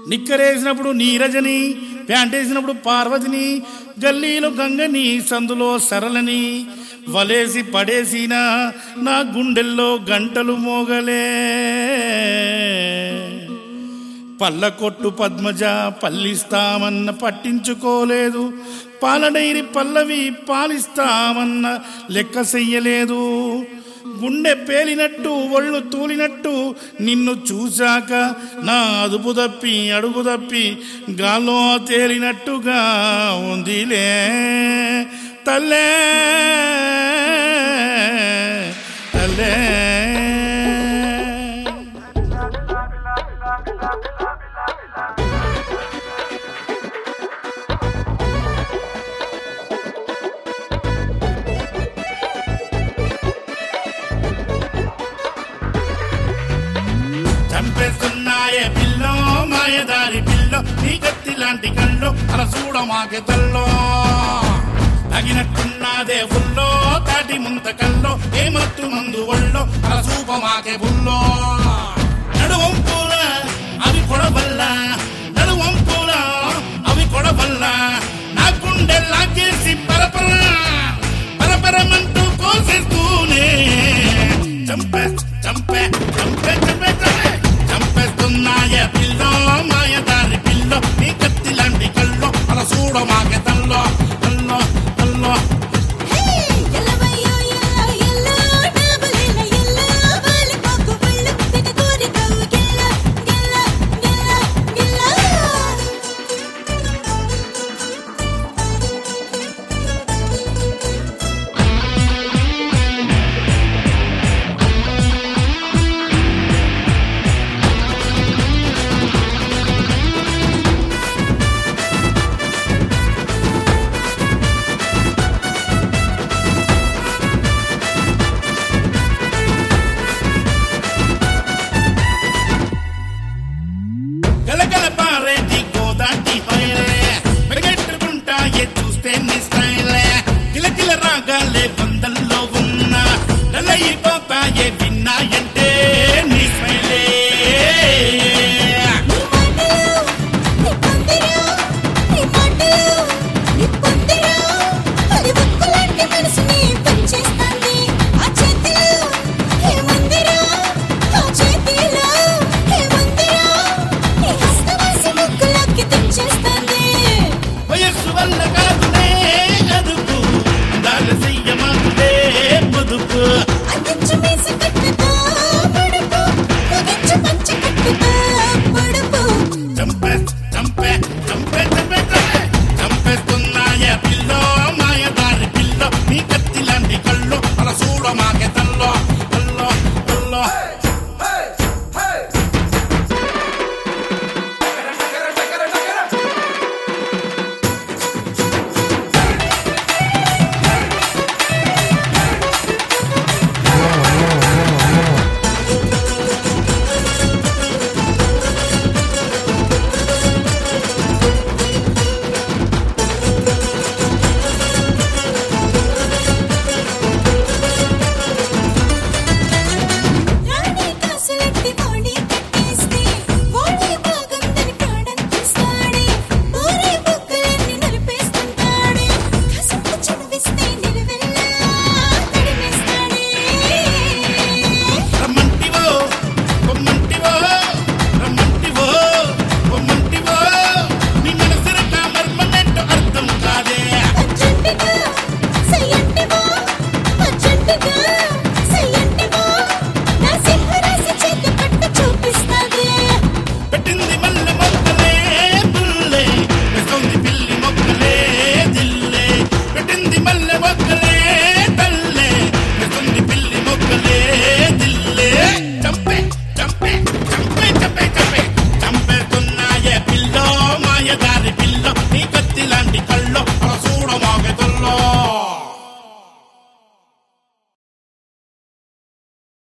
నిక్కరేసినప్పుడు నీరజని pant వేసినప్పుడు పార్వతిని గల్లీలో గంగని సందులో సరళని వలేసి పడేసిన నా గుండెల్లో గంటలు మోగలే పళ్ళ కొట్టు పద్మజ పల్లిస్తామన్న పట్టించుకోలేదు పాలడైరి పల్లవి పాలిస్తామన్న లెక్క చెయ్యలేదు గుండె పేలినట్టు ఒళ్ళు తూలినట్టు నిన్ను చూశాక నా అదుపు తప్పి అడుగు తప్పి గాల్లో తేలినట్టుగా ఉందిలే తల్లే తల్లే చంపేస్తున్నాయే పిల్లో మాయదారి పిల్లో నీ కత్తి లాంటి కళ్ళు అలా చూడ మాకే తల్లో తగినట్టున్నదే ఫుల్లో తాటి ముంత కల్లో ఏమత్తు మందు ఒళ్ళో అలా చూప మాకే బుల్లో నడువంపుల అవి కొడవల్ల నడువంపుల అవి కొడవల్ల నా గుండె లాగేసి పరపర పరపరమంటూ కోసేస్తూనే చంపే చంపే చంపే చంపే చంపే చంపేస్తున్నాయ పిల్లో మాయదారి పిల్లో నీ కత్తి లాంటి కల్లో అలా చూడ మాకే తల్లో తల్లో తల్లో ఎల్లవయ్యో ఎల్ల ఎల్ల డబులిన ఎల్ల వాలి పాకు వళ్ళు తెగ కోరి కవు గెల్ల గెల్ల గెల్ల గెల్ల గలగల పారేటి